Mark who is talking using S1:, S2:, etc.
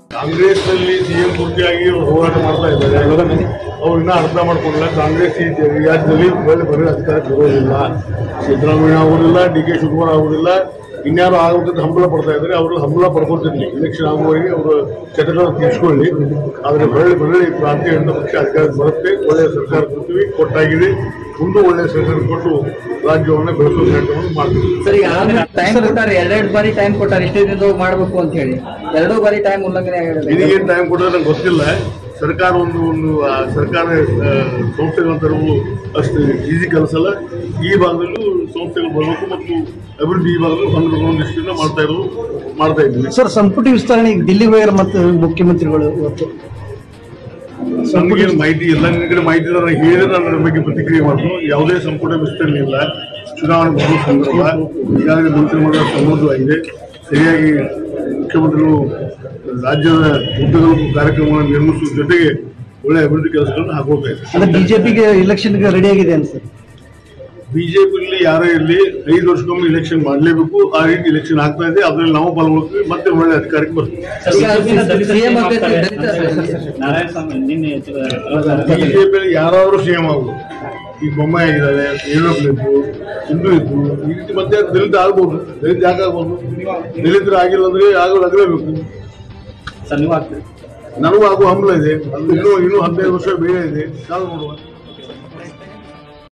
S1: ಕಾಂಗ್ರೆಸ್ ನಲ್ಲಿ ಸಿಎಂ ಪೂರ್ತಿಯಾಗಿ ಹೋರಾಟ ಮಾಡ್ತಾ ಇದ್ದಾರೆ ಅವ್ರು ಇನ್ನೂ ಅರ್ಥ ಮಾಡ್ಕೊಂಡಿಲ್ಲ ಕಾಂಗ್ರೆಸ್ ಈ ರಾಜ್ಯದಲ್ಲಿ ಒಳ್ಳೆ ಬರೋ ಅಧಿಕಾರಕ್ಕೆ ಬರೋದಿಲ್ಲ ಸಿದ್ದರಾಮಯ್ಯ ಆಗೋದಿಲ್ಲ ಡಿ ಕೆ ಶಿವಕುಮಾರ್ ಆಗೋದಿಲ್ಲ ಇನ್ಯಾರು ಆಗೋದಂತ ಹಂಬಲ ಪಡ್ತಾ ಇದ್ದಾರೆ ಅವರು ಹಂಬಲ ಪಡ್ಕೊತಿರ್ಲಿ ಎಲೆಕ್ಷನ್ ಆಗುವವರೆಗೆ ಅವರು ಚಟಗಳನ್ನು ತೀರ್ಸ್ಕೊಳ್ಳಿ ಆದರೆ ಒಳ್ಳೆ ಒಳ್ಳೆ ಕ್ರಾಂತಿ ಅಂತ ಪಕ್ಷ ಅಧಿಕಾರಕ್ಕೆ ಬರುತ್ತೆ ಒಳ್ಳೆಯ ಸರ್ಕಾರ ಕೊಡ್ತೀವಿ ಕೊಟ್ಟಾಗಿದೆ ಮುಂದೆ ಒಳ್ಳೆಯ ಸರ್ಕಾರ ಕೊಟ್ಟು ರಾಜ್ಯವನ್ನು ಬೆಳೆಸುವ ಪ್ರಯತ್ನವನ್ನು ಮಾಡ್ತೀವಿ
S2: ಸರ್ ಈಗ ಟೈಮ್ ಕೊಟ್ಟಾರೆ ಎರಡೆರಡು ಬಾರಿ ಟೈಮ್ ಕೊಟ್ಟಾರೆ ಇಷ್ಟೇ ದಿನದೊಳಗೆ ಮಾಡಬೇಕು ಅಂತ ಹೇಳಿ ಎರಡೂ ಬಾರಿ ಟೈಮ್ ಉಲ್ಲಂಘನೆ ಆಗಿದೆ
S1: ಇದಕ್ಕೇನು ಟೈಮ್ ಕೊಡೋದು ನಂಗೆ ಗೊತ್ತಿಲ್ಲ ಸರ್ಕಾರ ಒಂದು ಒಂದು ಆ, ಸರ್ಕಾರ ಆ, ಸಂಸ್ಥೆಗಳ ತರವು ಅಷ್ಟು ಈಸಿ ಕೆಲಸಲ್ಲ ಈ ಭಾಗದಲ್ಲೂ ಸಂಸ್ಥೆಗಳು ಬರಬೇಕು ಮತ್ತು ಅಭಿವೃದ್ಧಿ ಈ ಭಾಗದಲ್ಲೂ ಹೊಂದಬೇಕು ಅನ್ನೋ ದೃಷ್ಟಿಯಿಂದ ಮಾಡ್ತಾ ಇರೋದು ಮಾಡ್ತಾ ಇದ್ದೀವಿ
S3: ಸರ್ ಸಂಪುಟ ವಿಸ್ತರಣೆ ಈಗ ದಿಲ್ಲಿಗೆ ಹೋಗ್ಯಾರ ಮತ್ತು ಮುಖ್ಯಮಂತ್ರಿಗಳು ಇವತ್ತು
S1: ನಮಗೇನು ಮಾಹಿತಿ ಇಲ್ಲ ನಿನ್ನ ಕಡೆ ಮಾಹಿತಿ ಇಲ್ಲ ನಾನು ಹೇಳಿದ್ರೆ ನಾನು ಅದ್ರ ಬಗ್ಗೆ ಪ್ರತಿಕ್ರಿಯೆ ಮಾಡ್ತೀನಿ ಯಾವುದೇ ಸಂಪುಟ ವಿಸ್ತರಣೆ ಇಲ್ಲ ಚುನಾವಣೆ ಬರುವ ಸಂದರ್ಭ ಈಗಾಗಲೇ ಮಂತ್ರಿಮಂಡಲ ಸಂಬಂಧವಾಗಿದೆ ಸರಿಯಾಗಿ ಮುಖ್ಯಮಂತ್ರಿಗಳು ರಾಜ್ಯದ ಉದ್ದಗಲಕ್ಕೂ ಕಾರ್ಯಕ್ರಮಗಳನ್ನು ನಿರ್ಮಿಸುವ ಜೊತೆಗೆ ಒಳ್ಳೆ ಅಭಿವೃದ್ಧಿ ಕೆಲಸಗಳನ್ನು ಹಾಕೋತಾ ಇದೆ
S3: ಅಂದ್ರೆ ಬಿಜೆಪಿಗೆ ಇಲೆಕ್ಷನ್ಗೆ ರೆಡಿ ಆಗಿದೆ ಅಂತ ಸರ್
S1: ಬಿಜೆಪಿಯಲ್ಲಿ ಯಾರೇ ಇರಲಿ ಐದು ವರ್ಷಕ್ಕೊಮ್ಮೆ ಇಲೆಕ್ಷನ್ ಮಾಡಲೇಬೇಕು ಆ ರೀತಿ ಇಲೆಕ್ಷನ್ ಆಗ್ತಾ ಇದೆ ಅದ್ರಲ್ಲಿ ನಾವು ಪಾಲ್ಗೊಳ್ತೀವಿ ಮತ್ತೆ ಒಳ್ಳೆ ಅಧಿಕಾರಕ್ಕೆ ಬರ್ತೀವಿ
S2: ಸಿಎಂ ಅಭ್ಯರ್ಥಿ ದಲಿತ
S4: ನಾರಾಯಣಸ್ವಾಮಿ ನಿನ್ನೆ
S1: ಬಿಜೆಪಿಯಲ್ಲಿ ಯಾರಾದ್ರೂ ಸಿಎಂ ಆಗ್ಬೋದು ಈಗ ಬೊಮ್ಮಾಯಿ ಆಗಿದ್ದಾರೆ ಯಡಿಯೂರಪ್ಪ ಇದ್ರು ಹಿಂದೂ ಇದ್ರು ಈ ರೀತಿ ಮತ್ತೆ ದಲಿತ ಆಗ್ಬೋದು ದಲಿತ ಯಾಕೆ ಆಗ್ಬೋದು ದಲಿತರು ಆಗಿಲ್ಲ ಅಂದ್ರೆ ಆಗೋದು ಆಗಲೇಬೇಕು
S4: ಸರ್ ನೀವು ಆಗ್ತೀರಿ
S1: ನನಗೂ ಆಗೋ ಹಂಬಲ ಇದೆ ಅದು ಇನ್ನೂ ಇನ್ನೂ ಹದಿನೈದು ವರ್ಷ ಬೇರೆ ಇದೆ ಕಾದು ನೋಡುವ